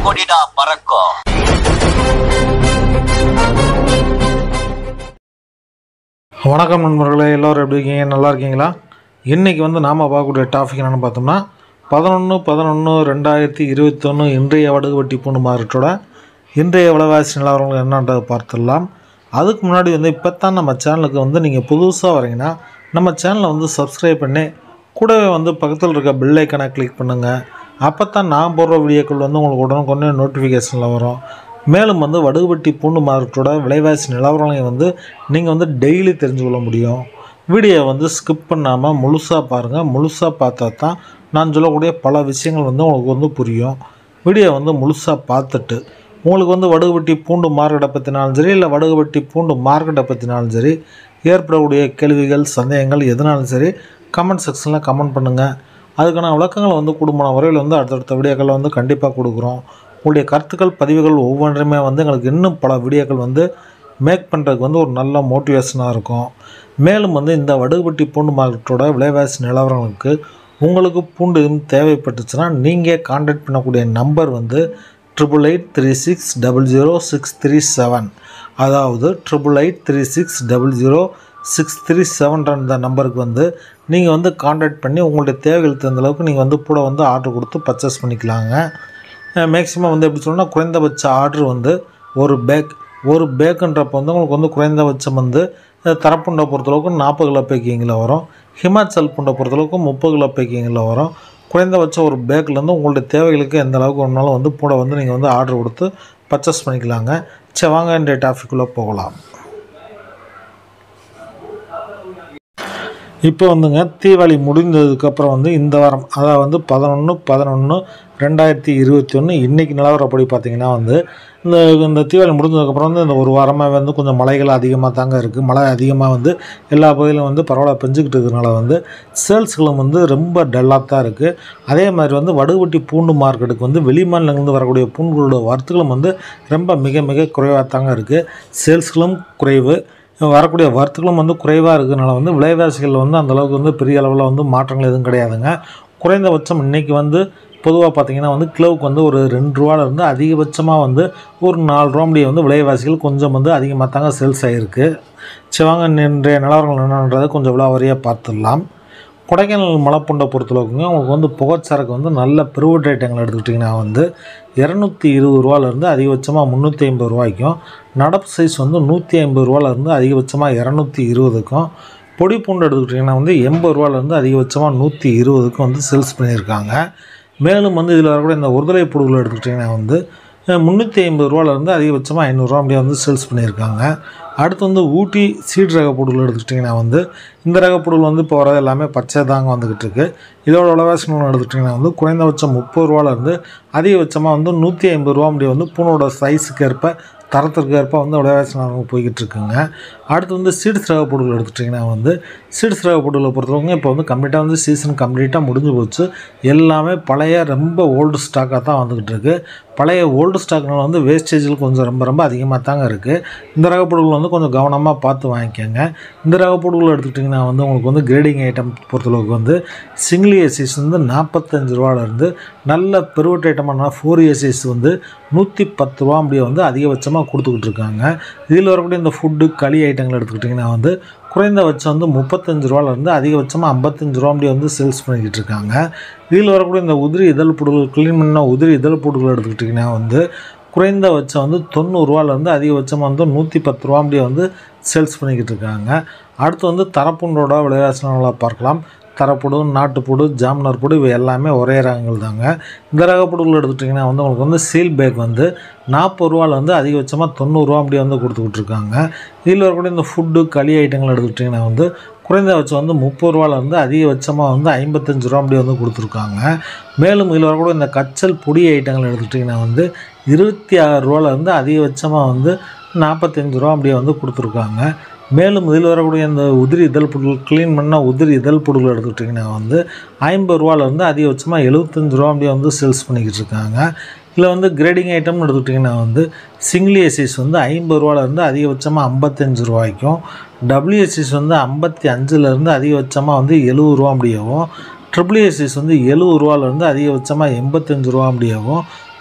கொடிடா பறக்கும் வணக்கம் நண்பர்களே எல்லோரும் எப்படி இருக்கீங்க நல்லா இருக்கீங்களா இன்றைக்கி வந்து நாம் பார்க்கக்கூடிய டாபிக் என்னென்னு பார்த்தோம்னா பதினொன்று பதினொன்று ரெண்டாயிரத்தி இருபத்தொன்று இன்றைய வடுகு வட்டி பூண்டு மார்க்கெட்டோட இன்றைய விலைவாசி நிலவரங்கள் என்னன்றதை பார்த்துடலாம் அதுக்கு முன்னாடி வந்து இப்போ தான் நம்ம சேனலுக்கு வந்து நீங்கள் புதுசாக வரீங்கன்னா நம்ம சேனலை வந்து சப்ஸ்கிரைப் பண்ணி கூடவே வந்து பக்கத்தில் இருக்க பெல் ஐக்கனை கிளிக் பண்ணுங்கள் அப்போ தான் நான் போடுற வீடியோக்கள் வந்து உங்களுக்கு உடனுக்குடனே நோட்டிஃபிகேஷனில் வரும் மேலும் வந்து வடுகுபட்டி பூண்டு மார்க்கெட்டோட விலைவாசி நிலவரங்களை வந்து நீங்கள் வந்து டெய்லி தெரிஞ்சுக்கொள்ள முடியும் வீடியோ வந்து ஸ்கிப் பண்ணாமல் முழுசாக பாருங்கள் முழுசாக பார்த்தா தான் நான் சொல்லக்கூடிய பல விஷயங்கள் வந்து உங்களுக்கு வந்து புரியும் வீடியோ வந்து முழுசாக பார்த்துட்டு உங்களுக்கு வந்து வடுகுபட்டி பூண்டு மார்க்கெட்டை பற்றினாலும் சரி இல்லை வடுகுபட்டி பூண்டு மார்க்கெட்டை பற்றினாலும் சரி ஏற்படக்கூடிய கேள்விகள் சந்தேகங்கள் எதுனாலும் சரி கமெண்ட் செக்ஷனில் கமெண்ட் பண்ணுங்கள் அதுக்கான விளக்கங்களை வந்து குடும்பம் வரையில் வந்து அடுத்தடுத்த வீடியோக்களில் வந்து கண்டிப்பாக கொடுக்குறோம் உங்களுடைய கருத்துக்கள் பதிவுகள் ஒவ்வொன்றுமே வந்து எங்களுக்கு இன்னும் பல வீடியோக்கள் வந்து மேக் பண்ணுறதுக்கு வந்து ஒரு நல்ல மோட்டிவேஷனாக இருக்கும் மேலும் வந்து இந்த வடுகுபட்டி பூண்டு மார்க்கெட்டோட விலைவாசி நிலவரங்களுக்கு உங்களுக்கு பூண்டு எதுவும் தேவைப்பட்டுச்சுன்னா நீங்கள் காண்டாக்ட் பண்ணக்கூடிய நம்பர் வந்து triple eight three six double zero six three seven அதாவது triple eight three six double zero six three செவன்ற அந்த நம்பருக்கு வந்து நீங்கள் வந்து காண்டாக்ட் பண்ணி உங்களுடைய தேவைகள் தகுந்த அளவுக்கு நீங்கள் வந்து கூட வந்து ஆர்டர் கொடுத்து பர்ச்சேஸ் பண்ணிக்கலாங்க மேக்ஸிமம் வந்து எப்படி சொல்லணும்னா குறைந்தபட்ச ஆர்டர் வந்து ஒரு பேக் ஒரு பேக்குன்றப்போ வந்து உங்களுக்கு வந்து குறைந்தபட்சம் வந்து அஹ், தரப்புண்டை பொறுத்தளவுக்கு நாற்பது கிலோ பேக்கிங்கில் வரும் ஹிமாச்சல் புண்டை பொறுத்தளவுக்கு முப்பது கிலோ பேக்கிங்கில் வரும் குறைந்தபட்சம் ஒரு பேக்லேருந்து உங்களுடைய தேவைகளுக்கு எந்த அளவுக்கு ஒன்றாலும் வந்து கூட வந்து நீங்கள் வந்து ஆர்டர் கொடுத்து பர்ச்சேஸ் பண்ணிக்கலாங்க சரி வாங்க இன்றைய டாபிக்குள்ளே போகலாம் இப்போ வந்துங்க தீபாவளி முடிந்ததுக்கப்புறம் வந்து இந்த வாரம் அதாவது வந்து பதினொன்று பதினொன்று ரெண்டாயிரத்தி இருபத்தி ஒன்று இன்றைக்கி நிலவரப்படி பார்த்திங்கன்னா வந்து இந்த இந்த தீபாவளி முடிஞ்சதுக்கப்புறம் வந்து இந்த ஒரு வாரமாக வந்து கொஞ்சம் மழைகள் அதிகமாக தாங்க இருக்குது மழை அதிகமாக வந்து எல்லா பகுதியிலும் வந்து பரவாயில்ல பெஞ்சுக்கிட்டு இருக்கிறதுனால வந்து சேல்ஸ்களும் வந்து ரொம்ப டல்லாக தான் இருக்குது அதே மாதிரி வந்து வடுகுபட்டி பூண்டு மார்க்கெட்டுக்கு வந்து வெளி மாநிலங்கள்லேருந்து வரக்கூடிய பூண்டுகளோட வரத்துகளும் வந்து ரொம்ப மிக மிக குறைவாக தாங்க இருக்குது சேல்ஸ்களும் குறைவு வரக்கூடிய வரத்துகளும் வந்து குறைவாக இருக்கிறதுனால வந்து விலைவாசிகள் வந்து அந்த அளவுக்கு வந்து பெரிய அளவில் வந்து மாற்றங்கள் எதுவும் கிடையாதுங்க குறைந்தபட்சம் இன்றைக்கி வந்து பொதுவாக பார்த்தீங்கன்னா வந்து கிலோவுக்கு வந்து ஒரு ரெண்டு ரூபால இருந்து அதிகபட்சமாக வந்து ஒரு நாலு ரூபா முடிய வந்து விலைவாசிகள் கொஞ்சம் வந்து அதிகமாக தாங்க சேல்ஸ் ஆகிருக்கு சரி வாங்க இன்றைய நிலவரங்கள் என்னன்றதை கொஞ்சம் விலாவரியாக பார்த்துடலாம் கொடைக்கானல் மலைப்புண்டை பொறுத்தளவுக்குங்க உங்களுக்கு வந்து புகைச்சரக்கு வந்து நல்ல பிரிவுட் ஐட்டங்கள் எடுத்துக்கிட்டிங்கன்னா வந்து இரநூத்தி இருபது ரூபாலேருந்து அதிகபட்சமாக முந்நூற்றி ஐம்பது ரூபாய்க்கும் நடப்பு சைஸ் வந்து நூற்றி ஐம்பது ரூபாலேருந்து அதிகபட்சமாக இரநூத்தி இருபதுக்கும் பொடி பூண்டு எடுத்துக்கிட்டிங்கன்னா வந்து எண்பது ரூபாலேருந்து அதிகபட்சமாக நூற்றி இருபதுக்கும் வந்து சேல்ஸ் பண்ணியிருக்காங்க மேலும் வந்து இதில் வரக்கூடிய இந்த உருதலை பொருட்கள் எடுத்துக்கிட்டிங்கன்னா வந்து முந்நூற்றி ஐம்பது ரூபாலேருந்து அதிகபட்சமாக ஐநூறுரூவா அப்படியே வந்து சேல்ஸ் பண்ணியிருக்காங்க அடுத்து வந்து ஊட்டி சீட் ரக பொருட்கள் எடுத்துக்கிட்டிங்கன்னா வந்து இந்த ரக பொருள் வந்து இப்போ வரது எல்லாமே பச்சை தாங்க வந்துக்கிட்டு இருக்கு இதோட விலைவாசி எடுத்துக்கிட்டிங்கன்னா வந்து குறைந்தபட்சம் முப்பது ரூபாலேருந்து அதிகபட்சமாக வந்து நூற்றி ஐம்பது ரூபா முடிய வந்து பூனோட சைஸுக்கு ஏற்ப தரத்திற்கு ஏற்ப வந்து விலைவாசி நிலவரம் போய்கிட்டு இருக்குங்க அடுத்து வந்து சீட்ஸ் ரக பொருட்கள் எடுத்துட்டிங்கன்னா வந்து சீட்ஸ் ரக பொருட்களை பொறுத்தவரைக்கும் இப்போ வந்து கம்ப்ளீட்டாக வந்து சீசன் கம்ப்ளீட்டாக முடிஞ்சு போச்சு எல்லாமே பழைய ரொம்ப ஓல்டு ஸ்டாக்காக தான் வந்துக்கிட்டு இருக்கு பழைய ஓல்டு ஸ்டாக்னால வந்து வேஸ்டேஜில் கொஞ்சம் ரொம்ப ரொம்ப அதிகமாக தாங்க இருக்குது இந்த ரக பொருட்கள் வந்து கொஞ்சம் கவனமாக பார்த்து வாங்கிக்கோங்க இந்த ரக பொருட்கள் எடுத்துக்கிட்டிங்கன்னா வந்து உங்களுக்கு வந்து கிரேடிங் ஐட்டம் பொறுத்தளவுக்கு வந்து சிங்கிள் ஏசிஸ் வந்து நாற்பத்தஞ்சு ரூபாலேருந்து நல்ல பெருவட்ட ஐட்டமான ஃபோர் ஏசிஸ் வந்து நூற்றி பத்து ரூபா அப்படியே வந்து அதிகபட்சமாக கொடுத்துக்கிட்டு இருக்காங்க இதில் வரக்கூடிய இந்த ஃபுட்டு களி ஐட்டங்கள் எடுத்துக்கிட்டிங்கன்னா வந்து குறைந்தபட்சம் வந்து முப்பத்தஞ்சு ரூபாலேருந்து அதிகபட்சமாக ஐம்பத்தஞ்சு ரூபா அப்படியே வந்து சேல்ஸ் பண்ணிக்கிட்டு இருக்காங்க இதில் வரக்கூடிய இந்த உதிரி இதழ் பொருட்கள் க்ளீன் பண்ண உதிரி இதழ் பொருட்கள் எடுத்துக்கிட்டிங்கன்னா வந்து குறைந்தபட்சம் வந்து தொண்ணூறுரூவாலேருந்து அதிகபட்சமாக வந்து நூற்றி பத்து ரூபா அப்படியே வந்து சேல்ஸ் பண்ணிக்கிட்டு இருக்காங்க அடுத்து வந்து தரப்புண்டோட விலைவாசி நல்லா பார்க்கலாம் தரப்புடு நாட்டுப்புடு ஜாம்னர் புடு இவை எல்லாமே ஒரே ரகங்கள் தாங்க இந்த ரக புடுகள் எடுத்துட்டிங்கன்னா வந்து உங்களுக்கு வந்து சீல் பேக் வந்து நாற்பது ரூபாலேருந்து அதிகபட்சமாக தொண்ணூறுரூவா அப்படியே வந்து கொடுத்துக்கிட்டு இருக்காங்க இதில் வரக்கூடிய இந்த ஃபுட்டு களி ஐட்டங்கள் எடுத்துக்கிட்டிங்கன்னா வந்து குறைந்தபட்சம் வந்து முப்பது ரூபாலேருந்து அதிகபட்சமாக வந்து ஐம்பத்தஞ்சு ரூபா அப்படியே வந்து கொடுத்துருக்காங்க மேலும் இதில் வரக்கூடிய இந்த கச்சல் பொடி ஐட்டங்கள் எடுத்துக்கிட்டிங்கன்னா வந்து இருபத்தி ஆறு ரூபாலேருந்து அதிகபட்சமாக வந்து நாற்பத்தஞ்சு ரூபா அப்படியே வந்து கொடுத்துருக்காங்க மேலும் இதில் வரக்கூடிய இந்த உதிரி இதழ் பொருட்கள் க்ளீன் பண்ண உதிரி இதழ் பொருட்கள் எடுத்துக்கிட்டிங்கன்னா வந்து ஐம்பது ரூபாலேருந்து அதிகபட்சமாக எழுபத்தஞ்சு ரூபா அப்படியே வந்து சேல்ஸ் பண்ணிக்கிட்டு இருக்காங்க இதில் வந்து கிரேடிங் ஐட்டம்னு எடுத்துக்கிட்டிங்கன்னா வந்து சிங்கிள் ஏசிஸ் வந்து ஐம்பது ரூபாலேருந்து அதிகபட்சமாக ஐம்பத்தஞ்சு ரூபாய்க்கும் டபிள்யூஎஸ்சிஸ் வந்து ஐம்பத்தி அஞ்சுலேருந்து அதிகபட்சமாக வந்து எழுபது ரூபா அப்படியாகவும் ட்ரிபிள் ஏசிஸ் வந்து எழுபது ரூபாலேருந்து அதிகபட்சமாக எண்பத்தஞ்சு ரூபா அப்படியாகவும்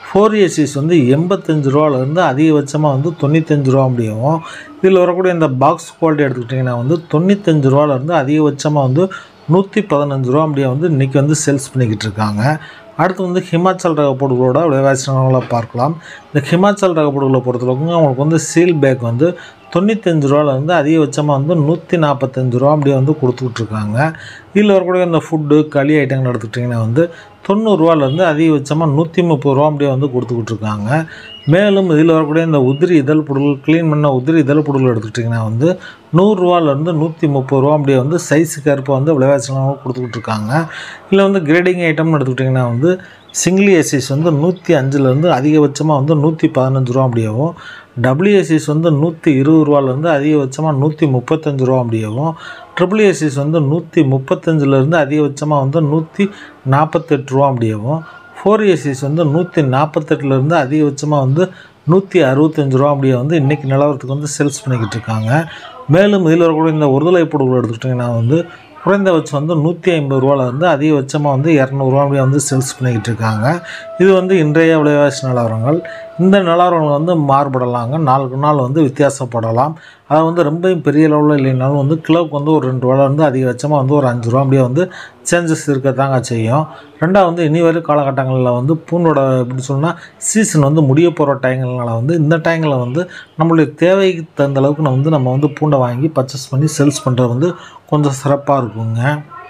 ஃபோர் ஏசிஸ் வந்து எண்பத்தஞ்சு ரூபாலேருந்து அதிகபட்சமாக வந்து தொண்ணூத்தஞ்சு ரூபா முடியும் இதில் வரக்கூடிய இந்த பாக்ஸ் குவாலிட்டி எடுத்துக்கிட்டிங்கன்னா வந்து தொண்ணூத்தஞ்சு ரூபாலேருந்து அதிகபட்சமாக வந்து நூற்றி பதினஞ்சு ரூபா முடிய வந்து இன்றைக்கி வந்து சேல்ஸ் பண்ணிக்கிட்டு இருக்காங்க அடுத்து வந்து ஹிமாச்சல் ரக பொருட்களோட விலைவாசிகளை பார்க்கலாம் இந்த ஹிமாச்சல் ரக பொருட்களை பொறுத்தளவுக்கு அவங்களுக்கு வந்து சீல் பேக் வந்து தொண்ணூத்தஞ்சு ரூபாலேருந்து அதிகபட்சமாக வந்து நூற்றி நாற்பத்தஞ்சு ரூபா அப்படியே வந்து கொடுத்துக்கிட்டு இருக்காங்க இதில் வரக்கூடிய இந்த ஃபுட்டு களி ஐட்டங்கள் எடுத்துக்கிட்டிங்கன்னா வந்து தொண்ணூறுரூவாலேருந்து அதிகபட்சமாக நூற்றி முப்பது ரூபா அப்படியே வந்து கொடுத்துக்கிட்டு இருக்காங்க மேலும் இதில் வரக்கூடிய இந்த உதிரி இதழ் பொருள் க்ளீன் பண்ண உதிரி இதழ் பொருள் எடுத்துக்கிட்டிங்கன்னா வந்து நூறுரூவாலேருந்து நூற்றி முப்பது ரூபா அப்படியே வந்து சைஸுக்கு ஏற்ப வந்து விலைவாசிகளாக கொடுத்துக்கிட்டு இருக்காங்க இல்லை வந்து கிரேடிங் ஐட்டம்னு எடுத்துக்கிட்டிங்கன்னா வந்து சிங்கிள் ஏசிஸ் வந்து நூற்றி அஞ்சுலேருந்து அதிகபட்சமாக வந்து நூற்றி பதினஞ்சு ரூபா அப்படியேவும் டபிள்யூஎஸ்சிஸ் வந்து நூற்றி இருபது ரூபாலேருந்து அதிகபட்சமாக நூற்றி முப்பத்தஞ்சு ரூபா அப்படியேவும் ட்ரிபிள் ஏசிஸ் வந்து நூற்றி முப்பத்தஞ்சுலேருந்து அதிகபட்சமாக வந்து நூற்றி நாற்பத்தெட்டு ரூபா அப்படியேவும் ஃபோர் ஏசிஸ் வந்து நூற்றி நாற்பத்தெட்டுலேருந்து அதிகபட்சமாக வந்து நூற்றி அறுபத்தஞ்சு ரூபா அப்படியே வந்து இன்றைக்கி நிலவரத்துக்கு வந்து சேல்ஸ் பண்ணிக்கிட்டு இருக்காங்க மேலும் இதில் வரக்கூடிய இந்த ஒருதலை பொருட்கள் எடுத்துக்கிட்டிங்கன்னா வந்து குறைந்தபட்சம் வந்து நூற்றி ஐம்பது ரூபாலேருந்து அதிகபட்சமாக வந்து இரநூறுவா அப்படியே வந்து சேல்ஸ் பண்ணிக்கிட்டு இருக்காங்க இது வந்து இன்றைய விலைவாசி நிலவரங்கள் இந்த நிலவரங்கள் வந்து மாறுபடலாங்க நாளுக்கு நாள் வந்து வித்தியாசப்படலாம் அதை வந்து ரொம்ப பெரிய லெவலில் இல்லைனாலும் வந்து கிலோவுக்கு வந்து ஒரு ரெண்டு ரூபால இருந்து அதிகபட்சமாக வந்து ஒரு அஞ்சு ரூபா அப்படியே வந்து சேஞ்சஸ் இருக்கத்தாங்க செய்யும் ரெண்டாவது வந்து இனி வரும் காலகட்டங்களில் வந்து பூண்டோட எப்படி சொன்னால் சீசன் வந்து முடிய போகிற டைங்கள்னால வந்து இந்த டைங்களில் வந்து நம்மளுடைய தேவைக்கு தகுந்த அளவுக்கு நம்ம வந்து நம்ம வந்து பூண்டை வாங்கி பர்ச்சேஸ் பண்ணி சேல்ஸ் பண்ணுறது வந்து கொஞ்சம் சிறப்பாக இருக்குங்க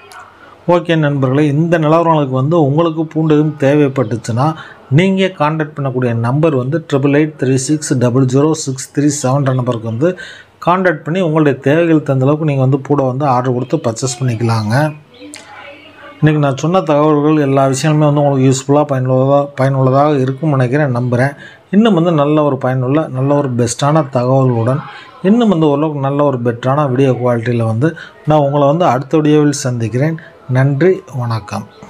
ஓகே நண்பர்களே இந்த நிலவரங்களுக்கு வந்து உங்களுக்கு பூண்டு எதுவும் தேவைப்பட்டுச்சுன்னா நீங்கள் காண்டாக்ட் பண்ணக்கூடிய நம்பர் வந்து triple eight three six double zero six three செவன்ற நம்பருக்கு வந்து காண்டாக்ட் பண்ணி உங்களுடைய தேவைகள் தகுந்த அளவுக்கு நீங்கள் வந்து பூடை வந்து ஆர்டர் கொடுத்து பர்ச்சேஸ் பண்ணிக்கலாங்க இன்றைக்கி நான் சொன்ன தகவல்கள் எல்லா விஷயங்களுமே வந்து உங்களுக்கு யூஸ்ஃபுல்லாக பயனுள்ளதாக பயனுள்ளதாக இருக்கும்னு நினைக்கிறேன் நம்புகிறேன் இன்னும் வந்து நல்ல ஒரு பயனுள்ள நல்ல ஒரு பெஸ்ட்டான தகவல்களுடன் இன்னும் வந்து ஓரளவுக்கு நல்ல ஒரு பெட்டரான வீடியோ குவாலிட்டியில் வந்து நான் உங்களை வந்து அடுத்த வீடியோவில் சந்திக்கிறேன் நன்றி வணக்கம்